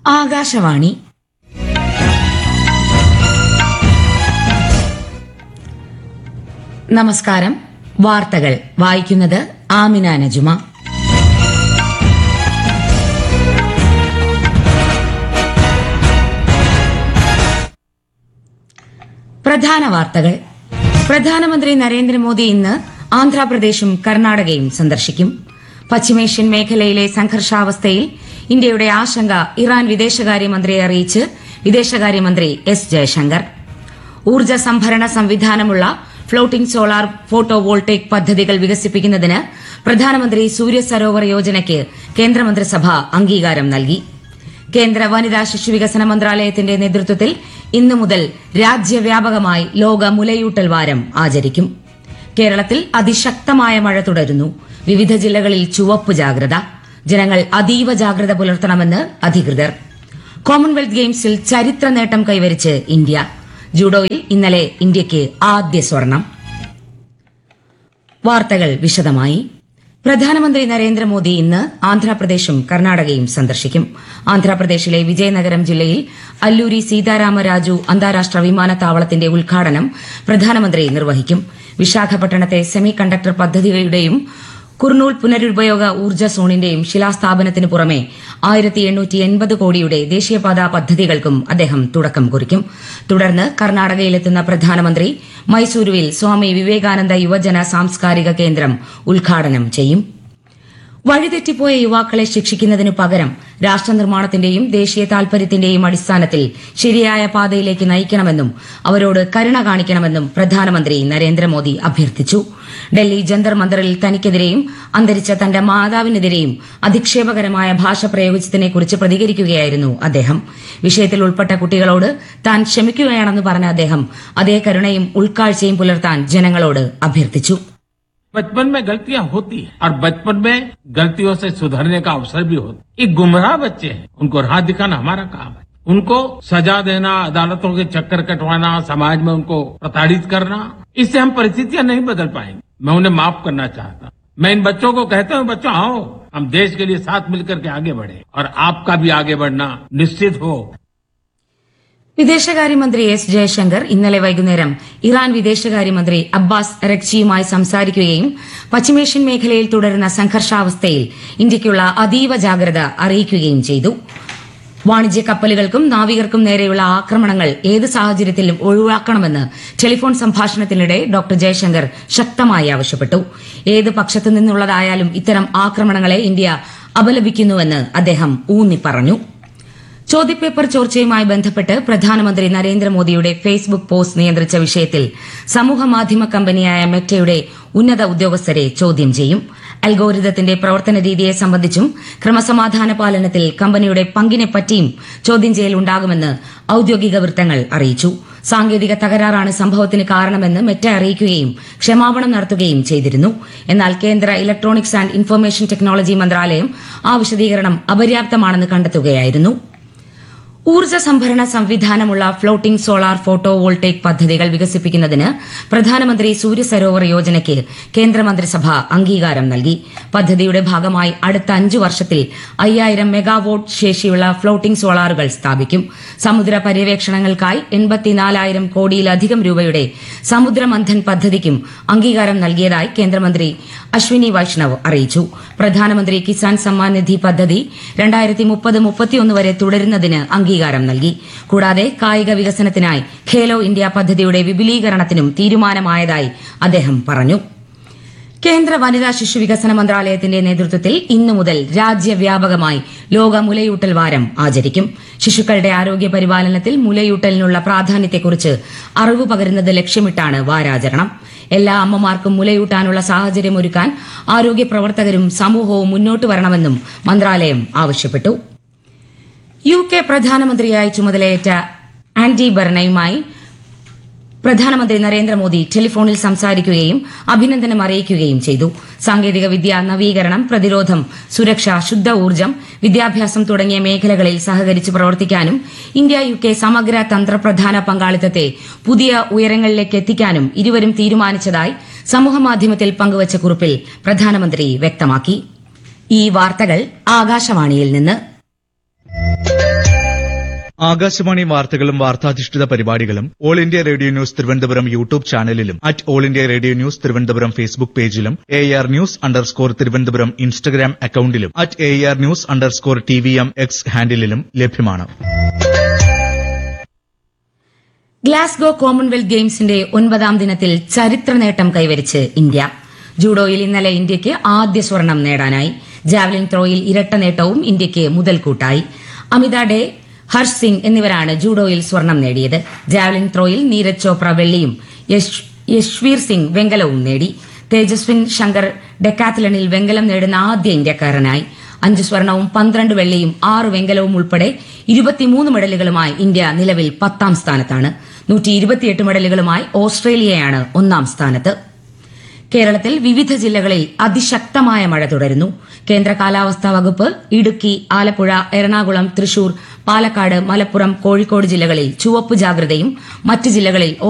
ആകാശവാണി നമസ്കാരം വാർത്തകൾ വായിക്കുന്നത് ആമിന നജുമ പ്രധാന വാർത്തകൾ പ്രധാനമന്ത്രി നരേന്ദ്രമോദി ഇന്ന് ആന്ധ്രാപ്രദേശും കർണാടകയും സന്ദർശിക്കും പശ്ചിമേഷ്യൻ മേഖലയിലെ സംഘർഷാവസ്ഥയിൽ ഇന്ത്യയുടെ ആശങ്ക ഇറാൻ വിദേശകാര്യമന്ത്രിയെ അറിയിച്ച് വിദേശകാര്യമന്ത്രി എസ് ജയശങ്കർ ഊർജ്ജ സംഭരണ സംവിധാനമുള്ള ഫ്ലോട്ടിംഗ് സോളാർ ഫോട്ടോ വോൾട്ടേക് പദ്ധതികൾ വികസിപ്പിക്കുന്നതിന് പ്രധാനമന്ത്രി സൂര്യ സരോവർ യോജനയ്ക്ക് കേന്ദ്രമന്ത്രിസഭ അംഗീകാരം നൽകി കേന്ദ്ര വനിതാ ശിശുവികസന മന്ത്രാലയത്തിന്റെ നേതൃത്വത്തിൽ ഇന്നു മുതൽ രാജ്യവ്യാപകമായി ലോക മുലയൂട്ടൽ വാരം ആചരിക്കും കേരളത്തിൽ അതിശക്തമായ മഴ തുടരുന്നു വിവിധ ജില്ലകളിൽ ചുവപ്പ് ജാഗ്രത ജനങ്ങൾ അതീവ ജാഗ്രത പുലർത്തണമെന്ന് അധികൃതർ കോമൺവെൽത്ത് ഗെയിംസിൽ ചരിത്ര നേട്ടം കൈവരിച്ച് ഇന്ത്യ ജൂഡോയിൽ ഇന്നലെ ഇന്ത്യയ്ക്ക് ആദ്യ സ്വർണം വാർത്തകൾ വിശദമായി പ്രധാനമന്ത്രി നരേന്ദ്രമോദി ഇന്ന് ആന്ധ്രാപ്രദേശും കർണാടകയും സന്ദർശിക്കും ആന്ധ്രാപ്രദേശിലെ വിജയനഗരം ജില്ലയിൽ അല്ലൂരി സീതാരാമരാജു അന്താരാഷ്ട്ര വിമാനത്താവളത്തിന്റെ ഉദ്ഘാടനം പ്രധാനമന്ത്രി നിർവഹിക്കും വിശാഖപട്ടണത്തെ സെമി കണ്ടക്ടർ പദ്ധതിയുടെയും കുർണൂൽ പുനരുപയോഗ ഊർജ്ജ സോണിന്റെയും ശിലാസ്ഥാപനത്തിന് പുറമെ ആയിരത്തി എണ്ണൂറ്റി എൺപത് കോടിയുടെ ദേശീയപാത പദ്ധതികൾക്കും അദ്ദേഹം തുടക്കം കുറിക്കും തുടർന്ന് കർണാടകയിലെത്തുന്ന പ്രധാനമന്ത്രി മൈസൂരുവിൽ സ്വാമി വിവേകാനന്ദ യുവജന സാംസ്കാരിക കേന്ദ്രം ഉദ്ഘാടനം ചെയ്യും വഴിതെറ്റിപ്പോയ യുവാക്കളെ ശിക്ഷിക്കുന്നതിനു പകരം രാഷ്ട്രനിർമ്മാണത്തിന്റെയും ദേശീയ താൽപര്യത്തിന്റെയും അടിസ്ഥാനത്തിൽ ശരിയായ പാതയിലേക്ക് നയിക്കണമെന്നും അവരോട് കരുണ കാണിക്കണമെന്നും പ്രധാനമന്ത്രി നരേന്ദ്രമോദി അഭ്യർത്ഥിച്ചു ഡൽഹി ജന്തർ മന്ദറിൽ തനിക്കെതിരെയും അന്തരിച്ച തന്റെ മാതാവിനെതിരെയും അധിക്ഷേപകരമായ ഭാഷ പ്രയോഗിച്ചതിനെക്കുറിച്ച് പ്രതികരിക്കുകയായിരുന്നു അദ്ദേഹം വിഷയത്തിൽ ഉൾപ്പെട്ട കുട്ടികളോട് താൻ ക്ഷമിക്കുകയാണെന്ന് പറഞ്ഞ അദ്ദേഹം അതേ കരുണയും ഉൾക്കാഴ്ചയും പുലർത്താൻ ജനങ്ങളോട് അഭ്യർത്ഥിച്ചു बचपन में गलतियां होती हैं और बचपन में गलतियों से सुधरने का अवसर भी होता है ये गुमराह बच्चे हैं उनको राह दिखाना हमारा काम है उनको सजा देना अदालतों के चक्कर कटवाना समाज में उनको प्रताड़ित करना इससे हम परिस्थितियां नहीं बदल पाएंगे मैं उन्हें माफ करना चाहता हूं मैं इन बच्चों को कहता हूं बच्चों आओ हम देश के लिए साथ मिलकर के आगे बढ़े और आपका भी आगे बढ़ना निश्चित हो വിദേശകാര്യമന്ത്രി എസ് ജയശങ്കർ ഇന്നലെ വൈകുന്നേരം ഇറാൻ വിദേശകാര്യമന്ത്രി അബ്ബാസ് അരക്ചിയുമായി സംസാരിക്കുകയും പശ്ചിമേഷ്യൻ മേഖലയിൽ തുടരുന്ന സംഘർഷാവസ്ഥയിൽ ഇന്ത്യയ്ക്കുള്ള അതീവ ജാഗ്രത അറിയിക്കുകയും ചെയ്തു വാണിജ്യ കപ്പലുകൾക്കും നാവികർക്കും നേരെയുള്ള ആക്രമണങ്ങൾ ഏത് സാഹചര്യത്തിലും ഒഴിവാക്കണമെന്ന് ടെലിഫോൺ സംഭാഷണത്തിനിടെ ഡോക്ടർ ജയശങ്കർ ശക്തമായി ആവശ്യപ്പെട്ടു ഏത് പക്ഷത്തു നിന്നുള്ളതായാലും ഇത്തരം ആക്രമണങ്ങളെ ഇന്ത്യ അപലപിക്കുന്നുവെന്ന് അദ്ദേഹം ഊന്നി പറഞ്ഞു ചോദ്യപേപ്പർ ചോർച്ചയുമായി ബന്ധപ്പെട്ട് പ്രധാനമന്ത്രി നരേന്ദ്രമോദിയുടെ ഫേസ്ബുക്ക് പോസ്റ്റ് നിയന്ത്രിച്ച വിഷയത്തിൽ സമൂഹമാധ്യമ കമ്പനിയായ മെറ്റയുടെ ഉന്നത ഉദ്യോഗസ്ഥരെ ചോദ്യം ചെയ്യും അൽഗോരിതത്തിന്റെ പ്രവർത്തന രീതിയെ സംബന്ധിച്ചും ക്രമസമാധാന പാലനത്തിൽ കമ്പനിയുടെ പങ്കിനെപ്പറ്റിയും ചോദ്യം ചെയ്യൽ ഉണ്ടാകുമെന്ന് ഔദ്യോഗിക വൃത്തങ്ങൾ അറിയിച്ചു സാങ്കേതിക തകരാറാണ് സംഭവത്തിന് കാരണമെന്ന് മെറ്റ അറിയിക്കുകയും ക്ഷമാപണം നടത്തുകയും ചെയ്തിരുന്നു എന്നാൽ കേന്ദ്ര ഇലക്ട്രോണിക്സ് ആൻഡ് ഇൻഫർമേഷൻ ടെക്നോളജി മന്ത്രാലയം ആ വിശദീകരണം അപര്യാപ്തമാണെന്ന് കണ്ടെത്തുകയായിരുന്നു ഊർജ്ജ സംഭരണ സംവിധാനമുള്ള ഫ്ലോട്ടിംഗ് സോളാർ ഫോട്ടോ വോൾട്ടേക് പദ്ധതികൾ വികസിപ്പിക്കുന്നതിന് പ്രധാനമന്ത്രി സൂര്യ സരോവർ യോജനയ്ക്ക് കേന്ദ്രമന്ത്രിസഭ അംഗീകാരം നൽകി പദ്ധതിയുടെ ഭാഗമായി അടുത്ത അഞ്ചു വർഷത്തിൽ അയ്യായിരം മെഗാവോട്ട് ശേഷിയുള്ള ഫ്ലോട്ടിംഗ് സോളാറുകൾ സ്ഥാപിക്കും സമുദ്ര പര്യവേക്ഷണങ്ങൾക്കായി എൺപത്തിനാലായിരം കോടിയിലധികം രൂപയുടെ സമുദ്രമന്ഥൻ പദ്ധതിക്കും അംഗീകാരം നൽകിയതായി കേന്ദ്രമന്ത്രി അശ്വിനി വൈഷ്ണവ് അറിയിച്ചു പ്രധാനമന്ത്രി കിസാൻ സമ്മാൻ നിധി പദ്ധതി രണ്ടായിരത്തി മുപ്പത് മുപ്പത്തിയൊന്ന് വരെ തുടരുന്നതിന് അംഗീകാരം നൽകി കൂടാതെ കായിക വികസനത്തിനായി ഖേലോ ഇന്ത്യ പദ്ധതിയുടെ വിപുലീകരണത്തിനും തീരുമാനമായതായി അദ്ദേഹം പറഞ്ഞു കേന്ദ്ര വനിതാ ശിശു വികസന മന്ത്രാലയത്തിന്റെ നേതൃത്വത്തിൽ ഇന്നു മുതൽ രാജ്യവ്യാപകമായി ലോക മുലയൂട്ടൽ വാരം ആചരിക്കും ശിശുക്കളുടെ ആരോഗ്യ പരിപാലനത്തിൽ മുലയൂട്ടലിനുള്ള പ്രാധാന്യത്തെക്കുറിച്ച് അറിവ് പകരുന്നത് ലക്ഷ്യമിട്ടാണ് വാരാചരണം എല്ലാ അമ്മമാർക്കും മുലയൂട്ടാനുള്ള സാഹചര്യമൊരുക്കാൻ ആരോഗ്യ പ്രവർത്തകരും സമൂഹവും മുന്നോട്ട് വരണമെന്നും മന്ത്രാലയം ആവശ്യപ്പെട്ടു യു കെ പ്രധാനമന്ത്രിയായി ചുമതലയേറ്റ ആന്റി ബർണയുമായി പ്രധാനമന്ത്രി നരേന്ദ്രമോദി ടെലിഫോണിൽ സംസാരിക്കുകയും അഭിനന്ദനം അറിയിക്കുകയും ചെയ്തു സാങ്കേതിക വിദ്യ നവീകരണം പ്രതിരോധം സുരക്ഷ ശുദ്ധ ഊർജ്ജം വിദ്യാഭ്യാസം തുടങ്ങിയ മേഖലകളിൽ സഹകരിച്ച് പ്രവർത്തിക്കാനും ഇന്ത്യ യു കെ സമഗ്ര തന്ത്രപ്രധാന പങ്കാളിത്തത്തെ പുതിയ ഉയരങ്ങളിലേക്ക് എത്തിക്കാനും ഇരുവരും തീരുമാനിച്ചതായി സമൂഹമാധ്യമത്തിൽ പങ്കുവച്ച കുറിപ്പിൽ പ്രധാനമന്ത്രി വ്യക്തമാക്കി ഈ വാർത്തകൾ ആകാശവാണിയിൽ നിന്ന് ആകാശവാണി വാർത്തകളും വാർത്താധിഷ്ഠിത പരിപാടികളും all India radio news Thiruvananthapuram YouTube ചാനലിലും at all India radio news Thiruvananthapuram Facebook പേജിലും A R news underscore Thiruvananthapuram Instagram അക്കൌണ്ടിലും at A R news underscore T V M X ഹാൻഡിലും ലഭ്യമാണ് ഗ്ലാസ്ഗോ കോമൺവെൽത്ത് ഗെയിംസിന്റെ ഒൻപതാം ദിനത്തിൽ ചരിത്ര നേട്ടം കൈവരിച്ച് ഇന്ത്യ ജൂഡോയിൽ ഇന്നലെ ഇന്ത്യയ്ക്ക് ആദ്യ സ്വർണം നേടാനായി ജാവലിൻ ത്രോയിൽ ഇരട്ട നേട്ടവും ഇന്ത്യയ്ക്ക് മുതൽക്കൂട്ടായി അമിത ഡേ ഹർഷ് സിംഗ് എന്നിവരാണ് ജൂഡോയിൽ സ്വർണം നേടിയത് ജാവലിൻ ത്രോയിൽ നീരജ് ചോപ്ര വെള്ളിയും യശ്- യശ്വീർ സിംഗ് വെങ്കലവും നേടി തേജസ്വിൻ ശങ്കർ ഡെക്കാത്തലണിൽ വെങ്കലം നേടുന്ന ആദ്യ ഇന്ത്യക്കാരനായി അഞ്ച് സ്വർണവും പന്ത്രണ്ട് വെള്ളിയും ആറ് വെങ്കലവും ഉൾപ്പെടെ ഇരുപത്തിമൂന്ന് മെഡലുകളുമായി ഇന്ത്യ നിലവിൽ പത്താം സ്ഥാനത്താണ് നൂറ്റി ഇരുപത്തിയെട്ട് മെഡലുകളുമായി ഓസ്ട്രേലിയയാണ് ഒന്നാം സ്ഥാനത്ത് കേരളത്തിൽ വിവിധ ജില്ലകളിൽ അതിശക്തമായ മഴ തുടരുന്നു കേന്ദ്ര കാലാവസ്ഥാ വകുപ്പ് ഇടുക്കി ആലപ്പുഴ എറണാകുളം തൃശൂർ പാലക്കാട് മലപ്പുറം കോഴിക്കോട് ജില്ലകളിൽ ചുവപ്പ് ജാഗ്രതയും മറ്റ് ജില്ലകളിൽ